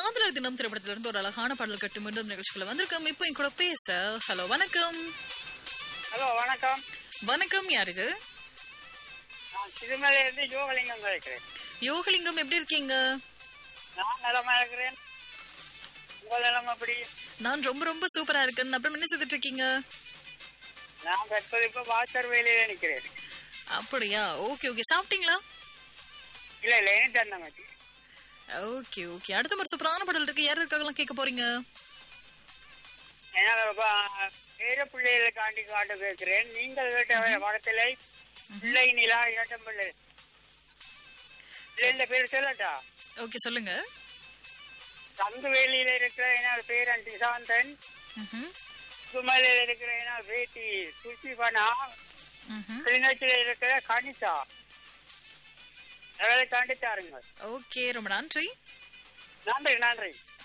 காதலர் தினம் திரைப்படத்துல இருந்து ஒரு அழகான பாடல் கட்டு மீண்டும் நிகழ்ச்சிக்குள்ள வந்திருக்கோம் இப்போ என் கூட பேச ஹலோ வணக்கம் ஹலோ வணக்கம் வணக்கம் யார் இது நான் சிறுமலையிலிருந்து யோகலிங்கம் கலைக்கிறேன் யோகலிங்கம் எப்படி இருக்கீங்க நான் நலமா இருக்கிறேன் உங்கள் நிலம் அப்படி நான் ரொம்ப ரொம்ப சூப்பரா இருக்கேன் அப்புறம் என்ன செய்துட்டு இருக்கீங்க நான் தற்போது இப்போ வாசர் வேலையில நிற்கிறேன் அப்படியா ஓகே ஓகே சாப்பிட்டீங்களா இல்ல இல்ல என்ன தந்தமதி ஓகே ஓகே அடுத்த ஒரு சூப்பரான பாடல் இருக்கு யார் இருக்காங்கலாம் கேட்க போறீங்க ஏன்னா ப- பேர பிள்ளைகளுக்காண்டி காட்டு கேட்கிறேன் நீங்கள் கேட்ட படத்திலே பிள்ளை நிலா இரட்டம் பிள்ளை பிள்ளைங்க பேர் சொல்லட்டா ஓகே சொல்லுங்க தங்குவேலியில இருக்கிற என்னால் பேரன் திசாந்தன் ம்ஹும், சுமலையில இருக்கிற என்னால் பேத்தி சுசிபனா ம்ஹும். கிளிநொச்சியில இருக்கிற கனிதா அவரை கண்டித்தாருங்கள் ஓகே ரொம்ப நன்றி நன்றி நன்றி